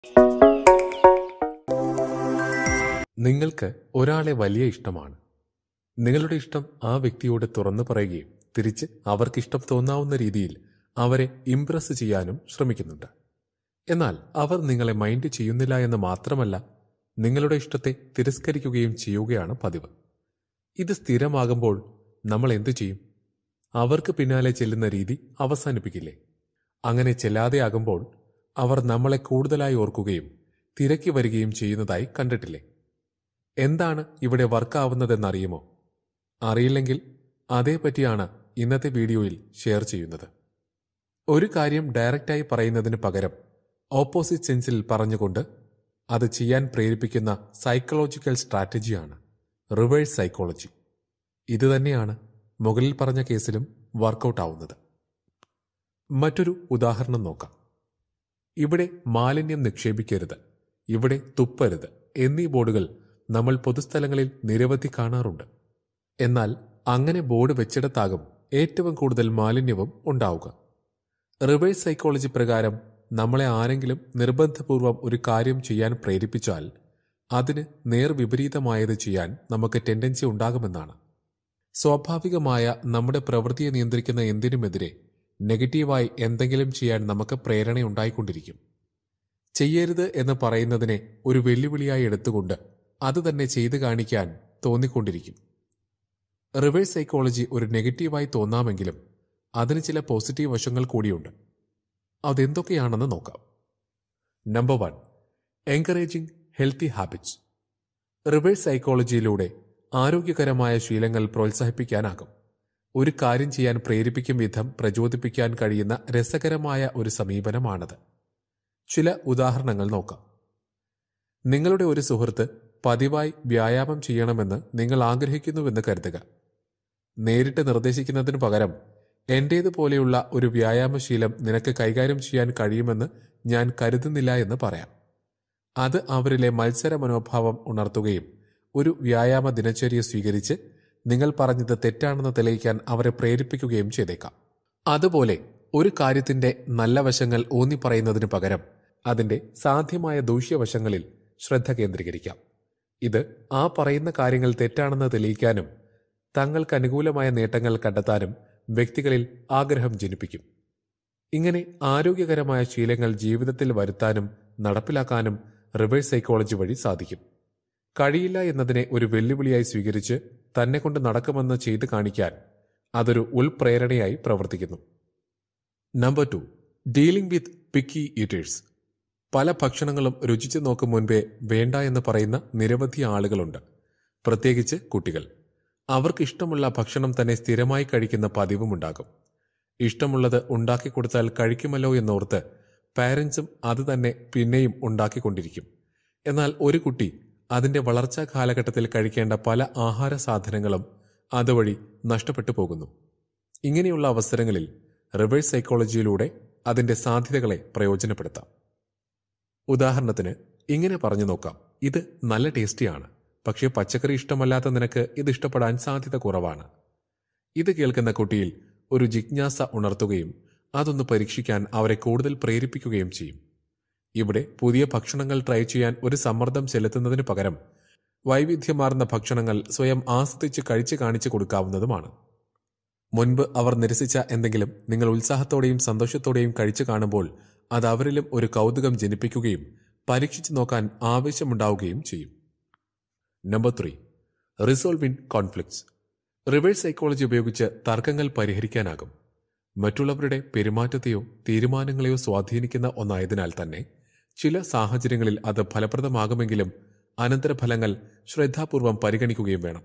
നിങ്ങൾക്ക് ഒരാളെ വലിയ ഇഷ്ടമാണ് നിങ്ങളുടെ ഇഷ്ടം ആ വ്യക്തിയോട് തുറന്നു പറയുകയും തിരിച്ച് അവർക്ക് ഇഷ്ടം തോന്നാവുന്ന രീതിയിൽ അവരെ ഇംപ്രസ് ചെയ്യാനും ശ്രമിക്കുന്നുണ്ട് എന്നാൽ അവർ നിങ്ങളെ മൈൻഡ് ചെയ്യുന്നില്ല എന്ന് മാത്രമല്ല നിങ്ങളുടെ ഇഷ്ടത്തെ തിരസ്കരിക്കുകയും ചെയ്യുകയാണ് പതിവ് ഇത് സ്ഥിരമാകുമ്പോൾ നമ്മൾ എന്തു ചെയ്യും അവർക്ക് പിന്നാലെ ചെല്ലുന്ന രീതി അവസാനിപ്പിക്കില്ലേ അങ്ങനെ ചെല്ലാതെയാകുമ്പോൾ അവർ നമ്മളെ കൂടുതലായി ഓർക്കുകയും തിരക്കി വരികയും ചെയ്യുന്നതായി കണ്ടിട്ടില്ലേ എന്താണ് ഇവിടെ വർക്കാവുന്നതെന്നറിയുമോ അറിയില്ലെങ്കിൽ അതേപറ്റിയാണ് ഇന്നത്തെ വീഡിയോയിൽ ഷെയർ ചെയ്യുന്നത് ഒരു കാര്യം ഡയറക്റ്റായി പറയുന്നതിന് പകരം ഓപ്പോസിറ്റ് സെൻസിൽ പറഞ്ഞുകൊണ്ട് അത് ചെയ്യാൻ പ്രേരിപ്പിക്കുന്ന സൈക്കോളജിക്കൽ സ്ട്രാറ്റജിയാണ് റിവേഴ്സ് സൈക്കോളജി ഇതുതന്നെയാണ് മുകളിൽ പറഞ്ഞ കേസിലും വർക്കൗട്ട് ആവുന്നത് മറ്റൊരു ഉദാഹരണം നോക്കാം ഇവിടെ മാലിന്യം നിക്ഷേപിക്കരുത് ഇവിടെ തുപ്പരുത് എന്നീ ബോർഡുകൾ നമ്മൾ പൊതുസ്ഥലങ്ങളിൽ നിരവധി കാണാറുണ്ട് എന്നാൽ അങ്ങനെ ബോർഡ് വെച്ചിടത്താകും ഏറ്റവും കൂടുതൽ മാലിന്യവും ഉണ്ടാവുക റിവേഴ്സ് സൈക്കോളജി പ്രകാരം നമ്മളെ ആരെങ്കിലും നിർബന്ധപൂർവം ഒരു കാര്യം ചെയ്യാൻ പ്രേരിപ്പിച്ചാൽ അതിന് നേർവിപരീതമായത് ചെയ്യാൻ നമുക്ക് ടെൻഡൻസി ഉണ്ടാകുമെന്നാണ് സ്വാഭാവികമായ നമ്മുടെ പ്രവൃത്തിയെ നിയന്ത്രിക്കുന്ന എന്തിനുമെതിരെ നെഗറ്റീവായി എന്തെങ്കിലും ചെയ്യാൻ നമുക്ക് പ്രേരണയുണ്ടായിക്കൊണ്ടിരിക്കും ചെയ്യരുത് എന്ന് പറയുന്നതിനെ ഒരു വെല്ലുവിളിയായി എടുത്തുകൊണ്ട് അത് തന്നെ ചെയ്തു കാണിക്കാൻ തോന്നിക്കൊണ്ടിരിക്കും റിവേഴ്സ് സൈക്കോളജി ഒരു നെഗറ്റീവായി തോന്നാമെങ്കിലും അതിന് ചില പോസിറ്റീവ് വശങ്ങൾ കൂടിയുണ്ട് അതെന്തൊക്കെയാണെന്ന് നോക്കാം number one encouraging healthy habits reverse സൈക്കോളജിയിലൂടെ ആരോഗ്യകരമായ ശീലങ്ങൾ പ്രോത്സാഹിപ്പിക്കാനാകും ഒരു കാര്യം ചെയ്യാൻ പ്രേരിപ്പിക്കും വിധം പ്രചോദിപ്പിക്കാൻ കഴിയുന്ന രസകരമായ ഒരു സമീപനമാണത് ചില ഉദാഹരണങ്ങൾ നോക്കാം നിങ്ങളുടെ ഒരു സുഹൃത്ത് പതിവായി വ്യായാമം ചെയ്യണമെന്ന് നിങ്ങൾ ആഗ്രഹിക്കുന്നുവെന്ന് കരുതുക നേരിട്ട് നിർദ്ദേശിക്കുന്നതിനു പകരം എന്റേതുപോലെയുള്ള ഒരു വ്യായാമശീലം നിനക്ക് കൈകാര്യം ചെയ്യാൻ കഴിയുമെന്ന് ഞാൻ കരുതുന്നില്ല എന്ന് പറയാം അത് അവരിലെ മത്സര മനോഭാവം ഉണർത്തുകയും ഒരു വ്യായാമ ദിനചര്യ സ്വീകരിച്ച് നിങ്ങൾ പറഞ്ഞത് തെറ്റാണെന്ന് തെളിയിക്കാൻ അവരെ പ്രേരിപ്പിക്കുകയും ചെയ്തേക്കാം അതുപോലെ ഒരു കാര്യത്തിന്റെ നല്ല വശങ്ങൾ ഊന്നി പറയുന്നതിന് പകരം അതിന്റെ സാധ്യമായ ദൂഷ്യവശങ്ങളിൽ ശ്രദ്ധ കേന്ദ്രീകരിക്കാം ഇത് ആ പറയുന്ന കാര്യങ്ങൾ തെറ്റാണെന്ന് തെളിയിക്കാനും തങ്ങൾക്ക് അനുകൂലമായ നേട്ടങ്ങൾ കണ്ടെത്താനും വ്യക്തികളിൽ ആഗ്രഹം ജനിപ്പിക്കും ഇങ്ങനെ ആരോഗ്യകരമായ ശീലങ്ങൾ ജീവിതത്തിൽ വരുത്താനും നടപ്പിലാക്കാനും റിവേഴ്സ് സൈക്കോളജി വഴി സാധിക്കും കഴിയില്ല എന്നതിനെ ഒരു വെല്ലുവിളിയായി സ്വീകരിച്ച് തന്നെ കൊണ്ട് നടക്കുമെന്ന് ചെയ്തു കാണിക്കാൻ അതൊരു ഉൾപ്രേരണയായി പ്രവർത്തിക്കുന്നു number two dealing with picky eaters പല ഭക്ഷണങ്ങളും രുചിച്ചു നോക്കും മുൻപേ വേണ്ട എന്ന് പറയുന്ന നിരവധി ആളുകളുണ്ട് പ്രത്യേകിച്ച് കുട്ടികൾ അവർക്ക് ഇഷ്ടമുള്ള ഭക്ഷണം തന്നെ സ്ഥിരമായി കഴിക്കുന്ന പതിവുമുണ്ടാകും ഇഷ്ടമുള്ളത് ഉണ്ടാക്കി കൊടുത്താൽ കഴിക്കുമല്ലോ എന്നോർത്ത് പാരൻസും അത് തന്നെ പിന്നെയും ഉണ്ടാക്കിക്കൊണ്ടിരിക്കും എന്നാൽ ഒരു കുട്ടി അതിന്റെ വളർച്ചാ കാലഘട്ടത്തിൽ കഴിക്കേണ്ട പല ആഹാര സാധനങ്ങളും അതുവഴി നഷ്ടപ്പെട്ടു പോകുന്നു ഇങ്ങനെയുള്ള അവസരങ്ങളിൽ റിവേഴ്സ് സൈക്കോളജിയിലൂടെ അതിന്റെ സാധ്യതകളെ പ്രയോജനപ്പെടുത്താം ഉദാഹരണത്തിന് ഇങ്ങനെ പറഞ്ഞു നോക്കാം ഇത് നല്ല ടേസ്റ്റിയാണ് പക്ഷേ പച്ചക്കറി ഇഷ്ടമല്ലാത്ത നിനക്ക് ഇത് ഇഷ്ടപ്പെടാൻ സാധ്യത കുറവാണ് ഇത് കേൾക്കുന്ന കുട്ടിയിൽ ഒരു ജിജ്ഞാസ ഉണർത്തുകയും അതൊന്ന് പരീക്ഷിക്കാൻ അവരെ കൂടുതൽ പ്രേരിപ്പിക്കുകയും ചെയ്യും ഇവിടെ പുതിയ ഭക്ഷണങ്ങൾ ട്രൈ ചെയ്യാൻ ഒരു സമ്മർദ്ദം ചെലുത്തുന്നതിന് പകരം വൈവിധ്യമാർന്ന ഭക്ഷണങ്ങൾ സ്വയം ആസ്വദിച്ച് കഴിച്ചു കാണിച്ചു കൊടുക്കാവുന്നതുമാണ് മുൻപ് അവർ നിരസിച്ച എന്തെങ്കിലും നിങ്ങൾ ഉത്സാഹത്തോടെയും സന്തോഷത്തോടെയും കഴിച്ചു കാണുമ്പോൾ അത് അവരിലും ഒരു കൗതുകം ജനിപ്പിക്കുകയും പരീക്ഷിച്ചു നോക്കാൻ ആവശ്യമുണ്ടാവുകയും ചെയ്യും number three resolve in conflicts reverse psychology ഉപയോഗിച്ച് തർക്കങ്ങൾ പരിഹരിക്കാനാകും മറ്റുള്ളവരുടെ പെരുമാറ്റത്തെയോ തീരുമാനങ്ങളെയോ സ്വാധീനിക്കുന്ന ഒന്നായതിനാൽ തന്നെ ചില സാഹചര്യങ്ങളിൽ അത് ഫലപ്രദമാകുമെങ്കിലും അനന്തരഫലങ്ങൾ ശ്രദ്ധാപൂർവം പരിഗണിക്കുകയും വേണം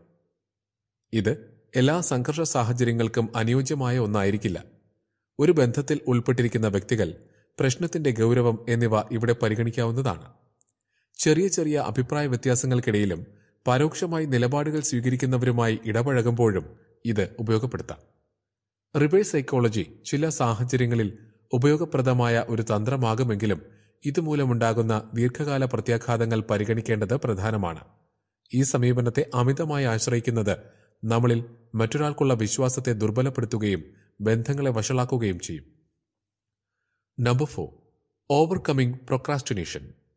ഇത് എല്ലാ സംഘർഷ സാഹചര്യങ്ങൾക്കും അനുയോജ്യമായ ഒന്നായിരിക്കില്ല ഒരു ബന്ധത്തിൽ ഉൾപ്പെട്ടിരിക്കുന്ന വ്യക്തികൾ പ്രശ്നത്തിന്റെ ഗൗരവം എന്നിവ ഇവിടെ പരിഗണിക്കാവുന്നതാണ് ചെറിയ ചെറിയ അഭിപ്രായ വ്യത്യാസങ്ങൾക്കിടയിലും പരോക്ഷമായി നിലപാടുകൾ സ്വീകരിക്കുന്നവരുമായി ഇടപഴകുമ്പോഴും ഇത് ഉപയോഗപ്പെടുത്താം റിവേഴ്സ് സൈക്കോളജി ചില സാഹചര്യങ്ങളിൽ ഉപയോഗപ്രദമായ ഒരു തന്ത്രമാകുമെങ്കിലും ഇതുമൂലമുണ്ടാകുന്ന ദീർഘകാല പ്രത്യാഘാതങ്ങൾ പരിഗണിക്കേണ്ടത് പ്രധാനമാണ് ഈ സമീപനത്തെ അമിതമായി ആശ്രയിക്കുന്നത് നമ്മളിൽ മറ്റൊരാൾക്കുള്ള വിശ്വാസത്തെ ദുർബലപ്പെടുത്തുകയും ബന്ധങ്ങളെ വഷളാക്കുകയും ചെയ്യും നമ്പർ ഫോർ ഓവർകമ്മിങ് പ്രൊക്രാസ്റ്റിനേഷൻ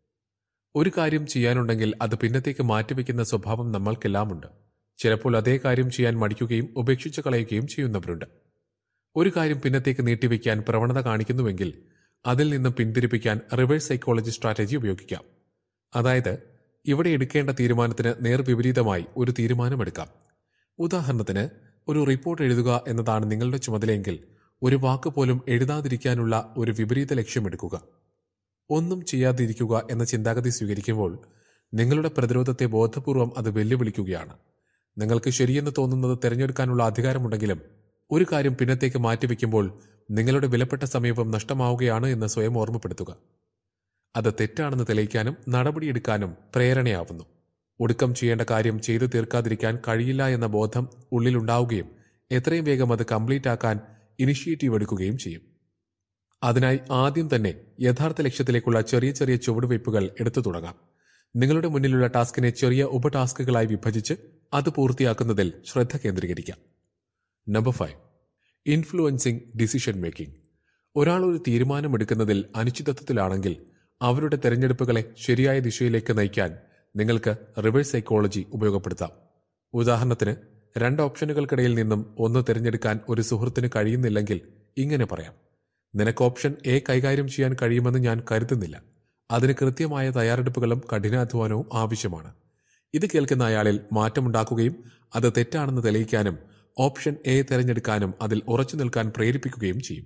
ഒരു കാര്യം ചെയ്യാനുണ്ടെങ്കിൽ അത് പിന്നത്തേക്ക് മാറ്റിവെക്കുന്ന സ്വഭാവം നമ്മൾക്കെല്ലാമുണ്ട് ചിലപ്പോൾ അതേ കാര്യം ചെയ്യാൻ മടിക്കുകയും ഉപേക്ഷിച്ചു കളയുകയും ചെയ്യുന്നവരുണ്ട് ഒരു കാര്യം പിന്നത്തേക്ക് നീട്ടിവെക്കാൻ പ്രവണത കാണിക്കുന്നുവെങ്കിൽ അതിൽ നിന്നും പിന്തിരിപ്പിക്കാൻ റിവേഴ്സ് സൈക്കോളജി സ്ട്രാറ്റജി ഉപയോഗിക്കാം അതായത് ഇവിടെ എടുക്കേണ്ട തീരുമാനത്തിന് നേർവിപരീതമായി ഒരു തീരുമാനമെടുക്കാം ഉദാഹരണത്തിന് ഒരു റിപ്പോർട്ട് എഴുതുക എന്നതാണ് നിങ്ങളുടെ ചുമതലയെങ്കിൽ ഒരു വാക്ക് പോലും എഴുതാതിരിക്കാനുള്ള ഒരു വിപരീത ലക്ഷ്യമെടുക്കുക ഒന്നും ചെയ്യാതിരിക്കുക എന്ന ചിന്താഗതി സ്വീകരിക്കുമ്പോൾ നിങ്ങളുടെ പ്രതിരോധത്തെ ബോധപൂർവം അത് വെല്ലുവിളിക്കുകയാണ് നിങ്ങൾക്ക് ശരിയെന്ന് തോന്നുന്നത് തിരഞ്ഞെടുക്കാനുള്ള അധികാരമുണ്ടെങ്കിലും ഒരു കാര്യം പിന്നത്തേക്ക് മാറ്റിവെക്കുമ്പോൾ നിങ്ങളുടെ വിലപ്പെട്ട സമീപം നഷ്ടമാവുകയാണ് എന്ന് സ്വയം ഓർമ്മപ്പെടുത്തുക അത് തെറ്റാണെന്ന് തെളിയിക്കാനും നടപടിയെടുക്കാനും പ്രേരണയാവുന്നു ഒടുക്കം ചെയ്യേണ്ട കാര്യം ചെയ്തു തീർക്കാതിരിക്കാൻ കഴിയില്ല എന്ന ബോധം ഉള്ളിലുണ്ടാവുകയും എത്രയും വേഗം അത് കംപ്ലീറ്റ് ആക്കാൻ ഇനിഷ്യേറ്റീവ് എടുക്കുകയും ചെയ്യും അതിനായി ആദ്യം തന്നെ യഥാർത്ഥ ലക്ഷ്യത്തിലേക്കുള്ള ചെറിയ ചെറിയ ചുവടുവയ്പ്പുകൾ എടുത്തു തുടങ്ങാം നിങ്ങളുടെ മുന്നിലുള്ള ടാസ്കിനെ ചെറിയ ഉപടാസ്കുകളായി വിഭജിച്ച് അത് പൂർത്തിയാക്കുന്നതിൽ ശ്രദ്ധ കേന്ദ്രീകരിക്കാം number five influencing decision making ഒരാൾ ഒരു തീരുമാനമെടുക്കുന്നതിൽ അനിശ്ചിതത്വത്തിലാണെങ്കിൽ അവരുടെ തെരഞ്ഞെടുപ്പുകളെ ശരിയായ ദിശയിലേക്ക് നയിക്കാൻ നിങ്ങൾക്ക് റിവേഴ്സ് സൈക്കോളജി ഉപയോഗപ്പെടുത്താം ഉദാഹരണത്തിന് രണ്ട് ഓപ്ഷനുകൾക്കിടയിൽ നിന്നും ഒന്ന് തിരഞ്ഞെടുക്കാൻ ഒരു സുഹൃത്തിന് കഴിയുന്നില്ലെങ്കിൽ ഇങ്ങനെ പറയാം നിനക്ക് ഓപ്ഷൻ എ കൈകാര്യം ചെയ്യാൻ കഴിയുമെന്ന് ഞാൻ കരുതുന്നില്ല അതിന് കൃത്യമായ തയ്യാറെടുപ്പുകളും കഠിനാധ്വാനവും ആവശ്യമാണ് ഇത് കേൾക്കുന്ന അയാളിൽ മാറ്റമുണ്ടാക്കുകയും അത് തെറ്റാണെന്ന് തെളിയിക്കാനും ഓപ്ഷൻ എ തിരഞ്ഞെടുക്കാനും അതിൽ ഉറച്ചു നിൽക്കാൻ പ്രേരിപ്പിക്കുകയും ചെയ്യും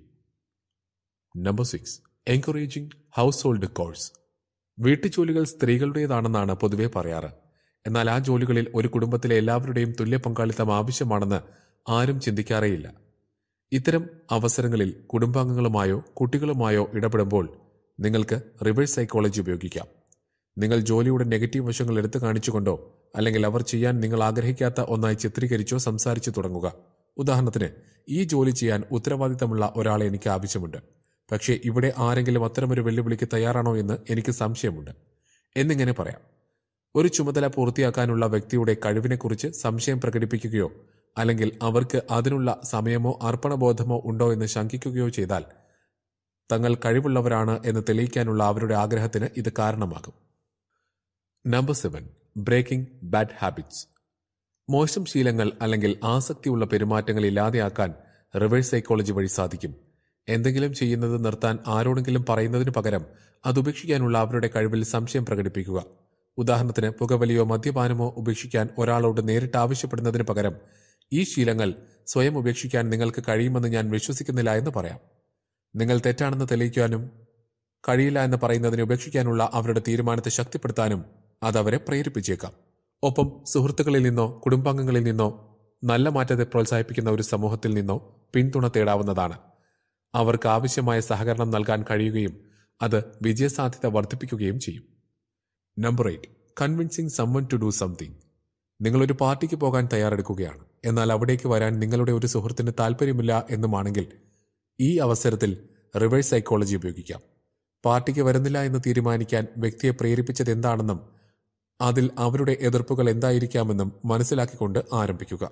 number six encouraging household chores വീട്ടുജോലികൾ സ്ത്രീകളുടേതാണെന്നാണ് പൊതുവെ പറയാറ് എന്നാൽ ആ ജോലികളിൽ ഒരു കുടുംബത്തിലെ എല്ലാവരുടെയും തുല്യ പങ്കാളിത്തം ആവശ്യമാണെന്ന് ആരും ചിന്തിക്കാറേയില്ല ഇത്തരം അവസരങ്ങളിൽ കുടുംബാംഗങ്ങളുമായോ കുട്ടികളുമായോ ഇടപെടുമ്പോൾ നിങ്ങൾക്ക് റിവേഴ്സ് സൈക്കോളജി ഉപയോഗിക്കാം നിങ്ങൾ ജോലിയുടെ നെഗറ്റീവ് വശങ്ങൾ എടുത്തു കാണിച്ചുകൊണ്ടോ അല്ലെങ്കിൽ അവർ ചെയ്യാൻ നിങ്ങൾ ആഗ്രഹിക്കാത്ത ഒന്നായി ചിത്രീകരിച്ചോ സംസാരിച്ചു തുടങ്ങുക ഉദാഹരണത്തിന് ഈ ജോലി ചെയ്യാൻ ഉത്തരവാദിത്തമുള്ള ഒരാളെ എനിക്ക് ആവശ്യമുണ്ട് പക്ഷേ ഇവിടെ ആരെങ്കിലും അത്തരമൊരു വെല്ലുവിളിക്ക് തയ്യാറാണോ എന്ന് എനിക്ക് സംശയമുണ്ട് എന്നിങ്ങനെ പറയാം ഒരു ചുമതല പൂർത്തിയാക്കാനുള്ള വ്യക്തിയുടെ കഴിവിനെക്കുറിച്ച് സംശയം പ്രകടിപ്പിക്കുകയോ അല്ലെങ്കിൽ അവർക്ക് അതിനുള്ള സമയമോ അർപ്പണബോധമോ ഉണ്ടോ എന്ന് ശങ്കിക്കുകയോ ചെയ്താൽ തങ്ങൾ കഴിവുള്ളവരാണ് എന്ന് തെളിയിക്കാനുള്ള അവരുടെ ആഗ്രഹത്തിന് ഇത് കാരണമാകും number seven breaking bad habits മോശം ശീലങ്ങൾ അല്ലെങ്കിൽ ആസക്തിയുള്ള പെരുമാറ്റങ്ങൾ ഇല്ലാതെയാക്കാൻ റിവേഴ്സ് സൈക്കോളജി വഴി സാധിക്കും എന്തെങ്കിലും ചെയ്യുന്നത് നിർത്താൻ ആരോടെങ്കിലും പറയുന്നതിനു പകരം അത് ഉപേക്ഷിക്കാനുള്ള അവരുടെ കഴിവിൽ സംശയം പ്രകടിപ്പിക്കുക ഉദാഹരണത്തിന് പുകവലിയോ മദ്യപാനമോ ഉപേക്ഷിക്കാൻ ഒരാളോട് നേരിട്ട് ആവശ്യപ്പെടുന്നതിന് പകരം ഈ ശീലങ്ങൾ സ്വയം ഉപേക്ഷിക്കാൻ നിങ്ങൾക്ക് കഴിയുമെന്ന് ഞാൻ വിശ്വസിക്കുന്നില്ല എന്ന് പറയാം നിങ്ങൾ തെറ്റാണെന്ന് തെളിയിക്കാനും കഴിയില്ല എന്ന് പറയുന്നതിനെ ഉപേക്ഷിക്കാനുള്ള അവരുടെ തീരുമാനത്തെ ശക്തിപ്പെടുത്താനും അത് അവരെ പ്രേരിപ്പിച്ചേക്കാം ഒപ്പം സുഹൃത്തുക്കളിൽ നിന്നോ കുടുംബാംഗങ്ങളിൽ നിന്നോ നല്ല മാറ്റത്തെ പ്രോത്സാഹിപ്പിക്കുന്ന ഒരു സമൂഹത്തിൽ നിന്നോ പിന്തുണ തേടാവുന്നതാണ് അവർക്ക് ആവശ്യമായ സഹകരണം നൽകാൻ കഴിയുകയും അത് വിജയസാധ്യത വർദ്ധിപ്പിക്കുകയും ചെയ്യും number eight convincing someone to do something നിങ്ങളൊരു പാർട്ടിക്ക് പോകാൻ തയ്യാറെടുക്കുകയാണ് എന്നാൽ അവിടേക്ക് വരാൻ നിങ്ങളുടെ ഒരു സുഹൃത്തിന് താല്പര്യമില്ല എന്നുമാണെങ്കിൽ ഈ അവസരത്തിൽ റിവേഴ്സ് സൈക്കോളജി ഉപയോഗിക്കാം പാർട്ടിക്ക് വരുന്നില്ല എന്ന് തീരുമാനിക്കാൻ വ്യക്തിയെ പ്രേരിപ്പിച്ചത് എന്താണെന്നും അതിൽ അവരുടെ എതിർപ്പുകൾ എന്തായിരിക്കാമെന്നും മനസ്സിലാക്കിക്കൊണ്ട് ആരംഭിക്കുക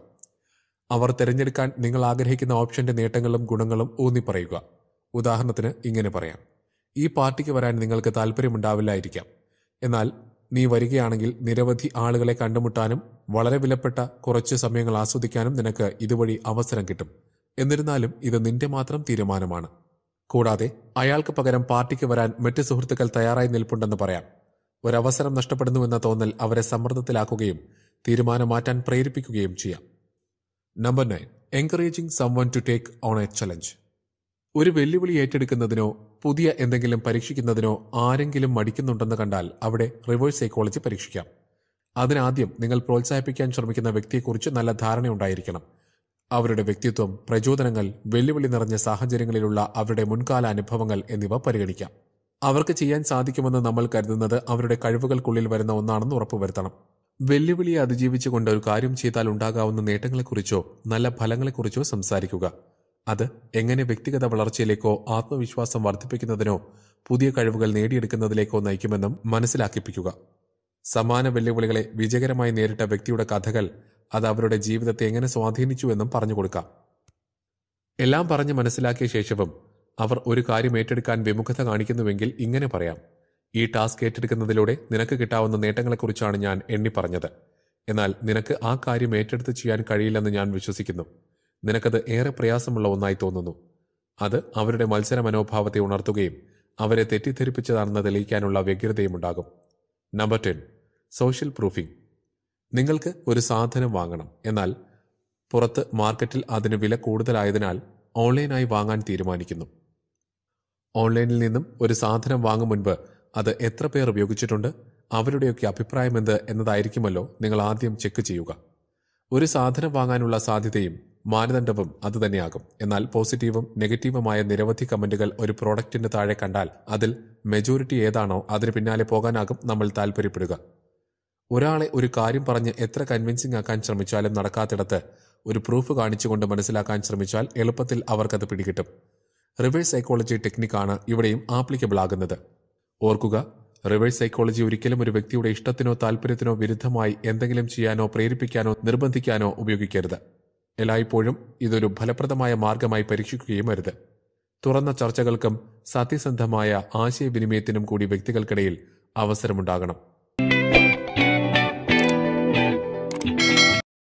അവർ തിരഞ്ഞെടുക്കാൻ നിങ്ങൾ ആഗ്രഹിക്കുന്ന ഓപ്ഷന്റെ നേട്ടങ്ങളും ഗുണങ്ങളും ഊന്നിപ്പറയുക ഉദാഹരണത്തിന് ഇങ്ങനെ പറയാം ഈ പാർട്ടിക്ക് വരാൻ നിങ്ങൾക്ക് താല്പര്യമുണ്ടാവില്ലായിരിക്കാം എന്നാൽ നീ വരികയാണെങ്കിൽ നിരവധി ആളുകളെ കണ്ടുമുട്ടാനും വളരെ വിലപ്പെട്ട കുറച്ച് സമയങ്ങൾ ആസ്വദിക്കാനും നിനക്ക് ഇതുവഴി അവസരം കിട്ടും എന്നിരുന്നാലും ഇത് നിന്റെ മാത്രം തീരുമാനമാണ് കൂടാതെ അയാൾക്ക് പകരം പാർട്ടിക്ക് വരാൻ മറ്റ് സുഹൃത്തുക്കൾ തയ്യാറായി നിൽപ്പുണ്ടെന്ന് പറയാം ഒരവസരം നഷ്ടപ്പെടുന്നുവെന്ന തോന്നൽ അവരെ സമ്മർദ്ദത്തിലാക്കുകയും തീരുമാനം മാറ്റാൻ പ്രേരിപ്പിക്കുകയും ചെയ്യാം number nine encouraging someone to take on a challenge ഒരു വെല്ലുവിളി ഏറ്റെടുക്കുന്നതിനോ പുതിയ എന്തെങ്കിലും പരീക്ഷിക്കുന്നതിനോ ആരെങ്കിലും മടിക്കുന്നുണ്ടെന്ന് കണ്ടാൽ അവിടെ റിവേഴ്സ് സൈക്കോളജി പരീക്ഷിക്കാം അതിനാദ്യം നിങ്ങൾ പ്രോത്സാഹിപ്പിക്കാൻ ശ്രമിക്കുന്ന വ്യക്തിയെക്കുറിച്ച് നല്ല ധാരണയുണ്ടായിരിക്കണം അവരുടെ വ്യക്തിത്വം പ്രചോദനങ്ങൾ വെല്ലുവിളി നിറഞ്ഞ സാഹചര്യങ്ങളിലുള്ള അവരുടെ മുൻകാല അനുഭവങ്ങൾ എന്നിവ പരിഗണിക്കാം അവർക്ക് ചെയ്യാൻ സാധിക്കുമെന്ന് നമ്മൾ കരുതുന്നത് അവരുടെ കഴിവുകൾക്കുള്ളിൽ വരുന്ന ഒന്നാണെന്ന് ഉറപ്പുവരുത്തണം വെല്ലുവിളിയെ അതിജീവിച്ചുകൊണ്ട് ഒരു കാര്യം ചെയ്താൽ ഉണ്ടാകാവുന്ന നേട്ടങ്ങളെക്കുറിച്ചോ നല്ല ഫലങ്ങളെക്കുറിച്ചോ സംസാരിക്കുക അത് എങ്ങനെ വ്യക്തിഗത വളർച്ചയിലേക്കോ ആത്മവിശ്വാസം വർദ്ധിപ്പിക്കുന്നതിനോ പുതിയ കഴിവുകൾ നേടിയെടുക്കുന്നതിലേക്കോ നയിക്കുമെന്നും മനസ്സിലാക്കിപ്പിക്കുക സമാന വെല്ലുവിളികളെ വിജയകരമായി നേരിട്ട വ്യക്തിയുടെ കഥകൾ അത് അവരുടെ ജീവിതത്തെ എങ്ങനെ സ്വാധീനിച്ചു എന്നും പറഞ്ഞു കൊടുക്കാം എല്ലാം പറഞ്ഞ് മനസ്സിലാക്കിയ ശേഷവും അവർ ഒരു കാര്യം ഏറ്റെടുക്കാൻ വിമുഖത കാണിക്കുന്നുവെങ്കിൽ ഇങ്ങനെ പറയാം ഈ ടാസ്ക് ഏറ്റെടുക്കുന്നതിലൂടെ നിനക്ക് കിട്ടാവുന്ന നേട്ടങ്ങളെക്കുറിച്ചാണ് ഞാൻ എണ്ണി പറഞ്ഞത് എന്നാൽ നിനക്ക് ആ കാര്യം ഏറ്റെടുത്ത് ചെയ്യാൻ കഴിയില്ലെന്ന് ഞാൻ വിശ്വസിക്കുന്നു നിനക്കത് ഏറെ പ്രയാസമുള്ള ഒന്നായി തോന്നുന്നു അത് അവരുടെ മത്സര മനോഭാവത്തെ ഉണർത്തുകയും അവരെ തെറ്റിദ്ധരിപ്പിച്ചതാണെന്ന് തെളിയിക്കാനുള്ള വ്യഗ്രതയും ഉണ്ടാകും നമ്പർ ടെൻ സോഷ്യൽ പ്രൂഫിംഗ് നിങ്ങൾക്ക് ഒരു സാധനം വാങ്ങണം എന്നാൽ പുറത്ത് മാർക്കറ്റിൽ അതിന് വില കൂടുതലായതിനാൽ ഓൺലൈനായി വാങ്ങാൻ തീരുമാനിക്കുന്നു ഓൺലൈനിൽ നിന്നും ഒരു സാധനം വാങ്ങും മുൻപ് അത് എത്ര പേർ ഉപയോഗിച്ചിട്ടുണ്ട് അവരുടെയൊക്കെ അഭിപ്രായം എന്ത് എന്നതായിരിക്കുമല്ലോ നിങ്ങൾ ആദ്യം ചെക്ക് ചെയ്യുക ഒരു സാധനം വാങ്ങാനുള്ള സാധ്യതയും മാനദണ്ഡവും അതുതന്നെയാകും എന്നാൽ പോസിറ്റീവും നെഗറ്റീവുമായ നിരവധി കമന്റുകൾ ഒരു പ്രോഡക്റ്റിന് താഴെ കണ്ടാൽ അതിൽ മെജോറിറ്റി ഏതാണോ അതിന് പിന്നാലെ പോകാനാകും നമ്മൾ താല്പര്യപ്പെടുക ഒരാളെ ഒരു കാര്യം പറഞ്ഞ് എത്ര കൺവിൻസിംഗ് ആക്കാൻ ശ്രമിച്ചാലും നടക്കാത്തിടത്ത് ഒരു പ്രൂഫ് കാണിച്ചുകൊണ്ട് മനസ്സിലാക്കാൻ ശ്രമിച്ചാൽ എളുപ്പത്തിൽ അവർക്കത് പിടികിട്ടും റിവേഴ്സ് സൈക്കോളജി ടെക്നിക്കാണ് ഇവിടെയും ആപ്ലിക്കബിൾ ആകുന്നത് ഓർക്കുക റിവേഴ്സ് സൈക്കോളജി ഒരിക്കലും ഒരു വ്യക്തിയുടെ ഇഷ്ടത്തിനോ താല്പര്യത്തിനോ വിരുദ്ധമായി എന്തെങ്കിലും ചെയ്യാനോ പ്രേരിപ്പിക്കാനോ നിർബന്ധിക്കാനോ ഉപയോഗിക്കരുത് എല്ലായ്പ്പോഴും ഇതൊരു ഫലപ്രദമായ മാർഗമായി പരീക്ഷിക്കുകയും അരുത് തുറന്ന ചർച്ചകൾക്കും സത്യസന്ധമായ ആശയവിനിമയത്തിനും കൂടി വ്യക്തികൾക്കിടയിൽ അവസരമുണ്ടാകണം